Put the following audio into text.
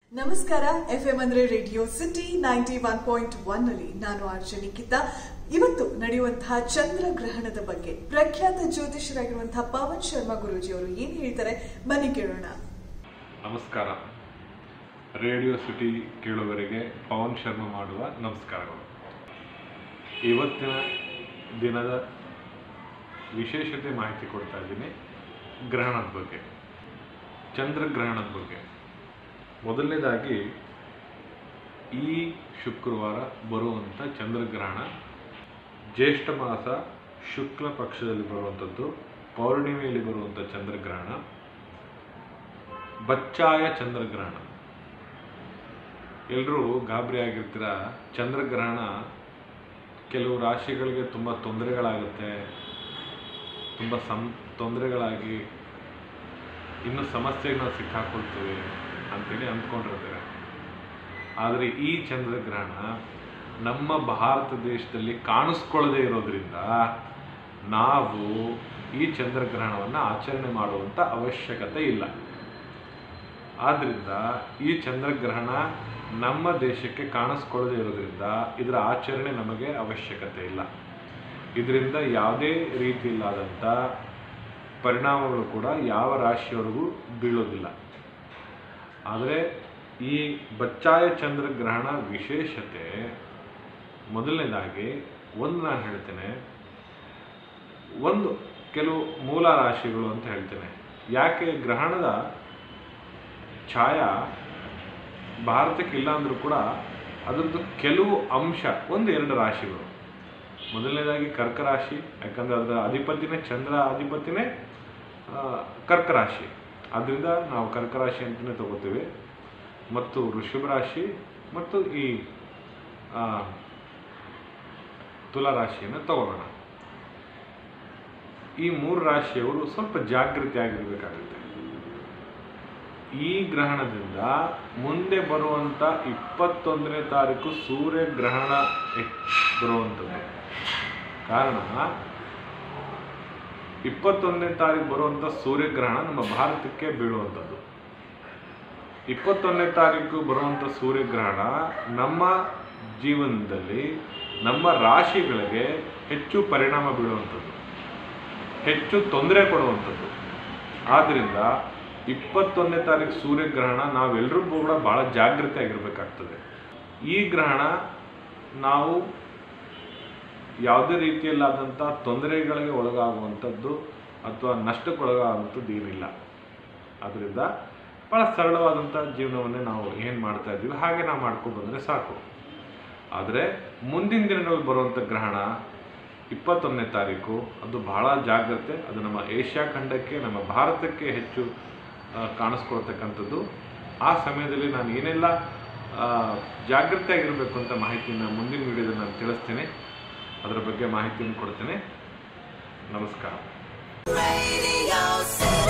ನಮಸ್ಕಾರ F M ಅಂದ್ರೆ radio city ninety one point one ನಲ್ಲಿ ನಾನು ಆರ್ಜೆ ನಿಖಿತ ಇವತ್ತು ನಡೆಯುವಂತಹ ಚಂದ್ರಗ್ರಹಣದ ಬಗ್ಗೆ ಪ್ರಖ್ಯಾತ ಜ್ಯೋತಿಷರಾಗಿರುವಂತಹ ಪವನ್ ಶರ್ಮಾ ಗುರೂಜಿ ಅವರು ಏನ್ ಹೇಳ್ತಾರೆ ಬನ್ನಿ ಕೇಳೋಣ ನಮಸ್ಕಾರ ರೇಡಿಯೋ ಸಿಟಿ ಕೇಳುವವರಿಗೆ ಪವನ್ ಶರ್ಮಾ ಮಾಡುವ ನಮಸ್ಕಾರಗಳು ಇವತ್ತಿನ ದಿನದ ವಿಶೇಷತೆ ಮಾಹಿತಿ ಕೊಡ್ತಾ ಇದ್ದೀನಿ ಗ್ರಹಣದ ಬಗ್ಗೆ ಚಂದ್ರಗ್ರಹಣದ ಬಗ್ಗೆ ಮೊದಲನೇದಾಗಿ ಈ ಶುಕ್ರವಾರ ಬರುವಂಥ ಚಂದ್ರಗ್ರಹಣ ಜ್ಯೇಷ್ಠ ಮಾಸ ಶುಕ್ಲ ಪಕ್ಷದಲ್ಲಿ ಬರುವಂಥದ್ದು ಪೌರ್ಣಿಮೆಯಲ್ಲಿ ಬರುವಂಥ ಚಂದ್ರಗ್ರಹಣ ಬಚ್ಚಾಯ ಚಂದ್ರಗ್ರಹಣ ಎಲ್ಲರೂ ಗಾಬರಿ ಆಗಿರ್ತೀರ ಚಂದ್ರಗ್ರಹಣ ಕೆಲವು ರಾಶಿಗಳಿಗೆ ತುಂಬ ತೊಂದರೆಗಳಾಗುತ್ತೆ ತುಂಬ ಸಂ ತೊಂದರೆಗಳಾಗಿ ಇನ್ನು ಸಮಸ್ಯೆಗೆ ನಾವು ಸಿಕ್ಕಾಕೊಳ್ತೇವೆ ಅಂತೇಳಿ ಅಂದ್ಕೊಂಡಿರ್ತಾರೆ ಆದರೆ ಈ ಚಂದ್ರಗ್ರಹಣ ನಮ್ಮ ಭಾರತ ದೇಶದಲ್ಲಿ ಕಾಣಿಸ್ಕೊಳ್ಳದೇ ಇರೋದ್ರಿಂದ ನಾವು ಈ ಚಂದ್ರಗ್ರಹಣವನ್ನು ಆಚರಣೆ ಮಾಡುವಂಥ ಅವಶ್ಯಕತೆ ಇಲ್ಲ ಆದ್ದರಿಂದ ಈ ಚಂದ್ರಗ್ರಹಣ ನಮ್ಮ ದೇಶಕ್ಕೆ ಕಾಣಿಸ್ಕೊಳ್ಳದೇ ಇರೋದ್ರಿಂದ ಇದರ ಆಚರಣೆ ನಮಗೆ ಅವಶ್ಯಕತೆ ಇಲ್ಲ ಇದರಿಂದ ಯಾವುದೇ ರೀತಿಯಿಲ್ಲಾದಂಥ ಪರಿಣಾಮಗಳು ಕೂಡ ಯಾವ ರಾಶಿಯವರೆಗೂ ಬೀಳೋದಿಲ್ಲ ಆದರೆ ಈ ಬಚ್ಚಾಯ ಚಂದ್ರಗ್ರಹಣ ವಿಶೇಷತೆ ಮೊದಲನೇದಾಗಿ ಒಂದು ನಾನು ಹೇಳ್ತೇನೆ ಒಂದು ಕೆಲವು ಮೂಲ ರಾಶಿಗಳು ಅಂತ ಹೇಳ್ತೇನೆ ಯಾಕೆ ಗ್ರಹಣದ ಛಾಯಾ ಭಾರತಕ್ಕೆ ಇಲ್ಲ ಅಂದರೂ ಕೂಡ ಅದರದ್ದು ಕೆಲವು ಅಂಶ ಒಂದು ಎರಡು ರಾಶಿಗಳು ಮೊದಲನೇದಾಗಿ ಕರ್ಕ ರಾಶಿ ಯಾಕಂದರೆ ಅದರ ಅಧಿಪತಿನೇ ಚಂದ್ರ ಅಧಿಪತಿನೇ ಆ, ಕರ್ಕ ರಾಶಿ ಆದ್ದರಿಂದ ನಾವು ಕರ್ಕ ರಾಶಿ ಅಂತಲೇ ತಗೋತೀವಿ ಮತ್ತು ವೃಷಭ ರಾಶಿ ಮತ್ತು ಈ ಆ, ತುಲಾ ರಾಶಿಯನ್ನು ತಗೊಳ್ಳೋಣ ಈ ಮೂರು ರಾಶಿಯವರು ಸ್ವಲ್ಪ ಜಾಗೃತಿಯಾಗಿರಬೇಕಾಗುತ್ತೆ ಈ ಗ್ರಹಣದಿಂದ ಮುಂದೆ ಬರುವಂಥ ಇಪ್ಪತ್ತೊಂದನೇ ತಾರೀಕು ಸೂರ್ಯಗ್ರಹಣ ಎ- ಬರುವಂಥದ್ದು ಕಾರಣ ಇಪ್ಪತ್ತೊಂದನೇ ತಾರೀಕು ಬರುವಂಥ ಸೂರ್ಯಗ್ರಹಣ ನಮ್ಮ ಭಾರತಕ್ಕೆ ಬೀಳುವಂಥದ್ದು ಇಪ್ಪತ್ತೊಂದನೇ ತಾರೀಕು ಬರುವಂಥ ಸೂರ್ಯಗ್ರಹಣ ನಮ್ಮ ಜೀವನದಲ್ಲಿ ನಮ್ಮ ರಾಶಿಗಳಿಗೆ ಹೆಚ್ಚು ಪರಿಣಾಮ ಬೀಳುವಂಥದ್ದು ಹೆಚ್ಚು ತೊಂದರೆ ಕೊಡುವಂಥದ್ದು ಆದ್ದರಿಂದ ಇಪ್ಪತ್ತೊಂದನೇ ತಾರೀಕು ಸೂರ್ಯಗ್ರಹಣ ನಾವೆಲ್ಲರೂ ಕೂಡ ಭಾಳ ಜಾಗೃತಿ ಆಗಿರಬೇಕಾಗ್ತದೆ ಈ ಗ್ರಹಣ ನಾವು ಯಾವುದೇ ರೀತಿಯಲ್ಲಾದಂಥ ತೊಂದರೆಗಳಿಗೆ ಒಳಗಾಗುವಂಥದ್ದು ಅಥವಾ ನಷ್ಟಕ್ಕೆ ಒಳಗಾಗುವಂಥದ್ದು ಏನಿಲ್ಲ ಆದ್ದರಿಂದ ಭಾಳ ಸರಳವಾದಂಥ ಜೀವನವನ್ನೇ ನಾವು ಏನು ಮಾಡ್ತಾ ಇದ್ದೀವಿ ಹಾಗೆ ನಾವು ಮಾಡ್ಕೊಂಡು ಬಂದರೆ ಸಾಕು ಆದರೆ ಮುಂದಿನ ದಿನಗಳಲ್ಲಿ ಬರುವಂಥ ಗ್ರಹಣ ಇಪ್ಪತ್ತೊಂದನೇ ತಾರೀಕು ಅದು ಬಹಳ ಜಾಗ್ರತೆ ಅದು ನಮ್ಮ ಏಷ್ಯಾ ಖಂಡಕ್ಕೆ ನಮ್ಮ ಭಾರತಕ್ಕೆ ಹೆಚ್ಚು ಆ, ಕಾಣಿಸ್ಕೊಳ್ತಕ್ಕಂಥದ್ದು ಆ ಸಮಯದಲ್ಲಿ ನಾನು ಏನೆಲ್ಲ ಆ, ಜಾಗೃತೆ ಆಗಿರಬೇಕು ಅಂತ ಮಾಹಿತಿನ ಮುಂದಿನ ವಿಡಿಯೋದಲ್ಲಿ ನಾನು ತಿಳಿಸ್ತೇನೆ ಅದರ ಬಗ್ಗೆ ಮಾಹಿತಿಯನ್ನು ಕೊಡ್ತೇನೆ ನಮಸ್ಕಾರ Radio City.